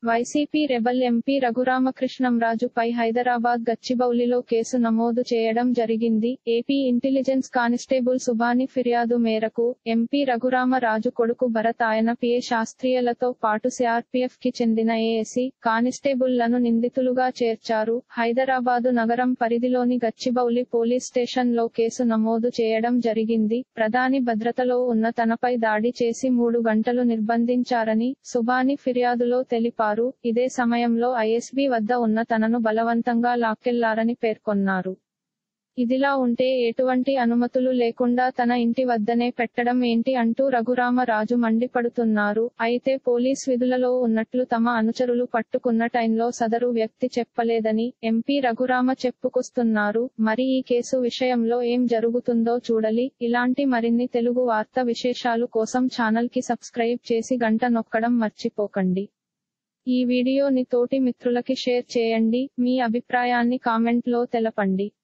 YCP rebel MP రఘురామకృష్ణంరాజుపై హైదరాబాద్ గచ్చిబౌలిలో case నమోదు చేయడం జరిగింది ఏపీ ఇంటెలిజెన్స్ కానిస్టేబుల్ సుబాని ఫిర్యాదు మేరకు ఎంపీ రఘురామరాజు కొడుకు భరత్ ఆయన పిఏ శాస్త్రీయలతో పాటు సిఆర్పీఎఫ్ కి చెందిన ఏఎస్సీ కానిస్టేబుళ్లను నిందితులుగా చేర్చారు హైదరాబాదు నగరం పరిధిలోని గచ్చిబౌలి పోలీస్ స్టేషన్ లో కేసు నమోదు చేయడం జరిగింది ప్రధాని భద్రతలో ఉన్న తనపై దాడి చేసి మూడు గంటలు నిర్బంధించారని సుబాని ఫిర్యాదులో తెలిపారు ఇదే సమయంలో ఐఎస్బీ వద్ద ఉన్న తనను బలవంతంగా లాక్కెళ్లారని పేర్కొన్నారు ఇదిలా ఉంటే ఎటువంటి అనుమతులు లేకుండా తన ఇంటి వద్దనే పెట్టడం ఏంటి అంటూ రఘురామరాజు మండిపడుతున్నారు అయితే పోలీస్ విధులలో ఉన్నట్లు తమ అనుచరులు పట్టుకున్న టైంలో సదరు వ్యక్తి చెప్పలేదని ఎంపీ రఘురామ చెప్పుకొస్తున్నారు మరి ఈ కేసు విషయంలో ఏం జరుగుతుందో చూడలి ఇలాంటి మరిన్ని తెలుగు వార్త విశేషాలు కోసం ఛానల్ కి సబ్స్క్రైబ్ చేసి గంట నొక్కడం మర్చిపోకండి ఈ వీడియోని తోటి మిత్రులకి షేర్ చేయండి మీ అభిప్రాయాన్ని కామెంట్ లో తెలపండి